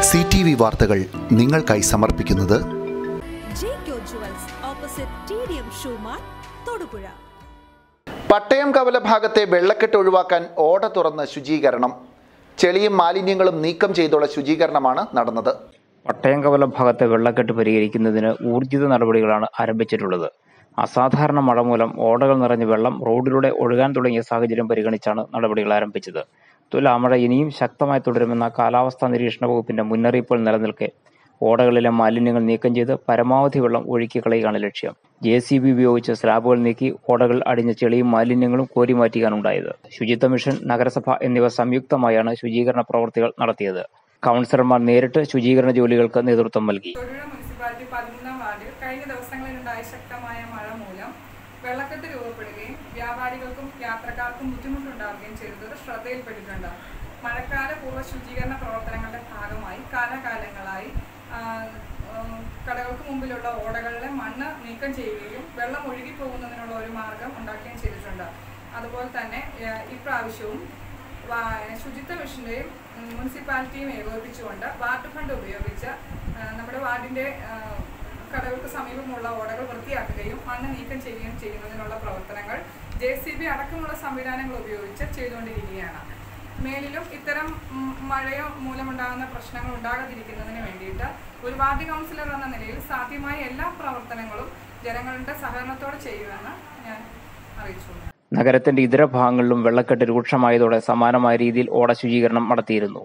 C T V വാർത്തകൾ നിങ്ങൾക്കായി സമർപ്പിക്കുന്നത് Jaico jewels opposite T D M shoemart Thodupuzha Pattayam Kavala ഭാഗത്തെ വെള്ളക്കെട്ട് ഒഴിവാക്കാൻ ഓട തുറന്ന് ശുചീകരണം ചെളിയും മാലിന്യങ്ങളും നീക്കം ചെയ്തുള്ള ശുചീകരണമാണ് നടന്നത് പട്ടയംകവല ഭാഗത്തെ വെള്ളക്കെട്ട് പരിഹരിക്കുന്നതിന് ഊർജിത നടപടികളാണ് ആരംഭിച്ചിട്ടുള്ളത് അസാധാരണ മഴ മൂലം ഓടകൾ നിറഞ്ഞ വെള്ളം റോഡിലൂടെ ഒഴുകാൻ തുടങ്ങിയ സാഹചര്യം പരിഗണിച്ചാണ് നടപടികൾ ആരംഭിച്ചത് തുലാമഴ ഇനിയും ശക്തമായി തുടരുമെന്ന കാലാവസ്ഥാ നിരീക്ഷണ വകുപ്പിന്റെ മുന്നറിയിപ്പുകൾ നിലനിൽക്കെ ഓടകളിലെ മാലിന്യങ്ങൾ നീക്കം ചെയ്ത് പരമാവധി വെള്ളം ഒഴുക്കി കളയുകയാണ് ലക്ഷ്യം ജെ സി ബി ഉപയോഗിച്ച് സ്ലാബുകൾ നീക്കി ഓടകൾ അടിഞ്ഞ ചെളിയും മാലിന്യങ്ങളും കോരി മാറ്റിയാണുണ്ടായത് ശുചിത്വ മിഷൻ നഗരസഭ എന്നിവ സംയുക്തമായാണ് ശുചീകരണ പ്രവർത്തികൾ നടത്തിയത് കൗൺസിലർമാർ നേരിട്ട് ശുചീകരണ ജോലികൾക്ക് നേതൃത്വം നൽകി തൊഴിലുറ മുനിസിപ്പാലിറ്റി പതിമൂന്നാം വാർഡിൽ കഴിഞ്ഞ ദിവസങ്ങളിലുണ്ടായ ശക്തമായ മഴ മൂലം വെള്ളക്കെട്ട് രൂപപ്പെടുകയും വ്യാപാരികൾക്കും യാത്രക്കാർക്കും ബുദ്ധിമുട്ടുണ്ടാവുകയും ചെയ്തത് ശ്രദ്ധയിൽപ്പെട്ടിട്ടുണ്ട് മഴക്കാല പൂർവ്വ ശുചീകരണ പ്രവർത്തനങ്ങളുടെ ഭാഗമായി കാലകാലങ്ങളായി ആ, ഉം, കടകൾക്ക് മുമ്പിലുള്ള ഓടകളിലെ മണ്ണ് നീക്കം ചെയ്യുകയും വെള്ളം ഒഴുകി പോകുന്നതിനുള്ള ഒരു മാർഗം ഉണ്ടാക്കുകയും ചെയ്തിട്ടുണ്ട് അതുപോലെ തന്നെ ആ, ഇപ്രാവശ്യവും വാ- ശുചിത്വ മിഷന്റെയും ഉം, മുനിസിപ്പാലിറ്റിയും ഏകോപിപ്പിച്ചുകൊണ്ട് വാർഡ് ഫണ്ട് ഉപയോഗിച്ച് ആ, നമ്മുടെ വാർഡിന്റെ ആ, കടകൾക്ക് സമീപമുള്ള ഓടകൾ വൃത്തിയാക്കുകയും മണ്ണ് നീക്കം ചെയ്യുകയും ചെയ്യുന്നതിനുള്ള പ്രവർത്തനങ്ങൾ ജെ സി ബി അടക്കമുള്ള സംവിധാനങ്ങൾ ഉപയോഗിച്ച് ചെയ്തുകൊണ്ടിരിക്കുകയാണ് മേലിലും ഇത്തരം ഉം, മഴയോ മൂലമുണ്ടാകുന്ന പ്രശ്നങ്ങൾ ഉണ്ടാകാതിരിക്കുന്നതിന് വേണ്ടിയിട്ട് ഒരു വാർഡ് കൗൺസിലർ എന്ന നിലയിൽ സാധ്യമായ എല്ലാ പ്രവർത്തനങ്ങളും ജനങ്ങളുടെ സഹകരണത്തോടെ ചെയ്യുമെന്ന് ഞാൻ അറിയിച്ചു നഗരത്തിന്റെ ഇതര ഭാഗങ്ങളിലും വെള്ളക്കെട്ട് രൂക്ഷമായതോടെ സമാനമായ രീതിയിൽ ഓട ശുചീകരണം നടത്തിയിരുന്നു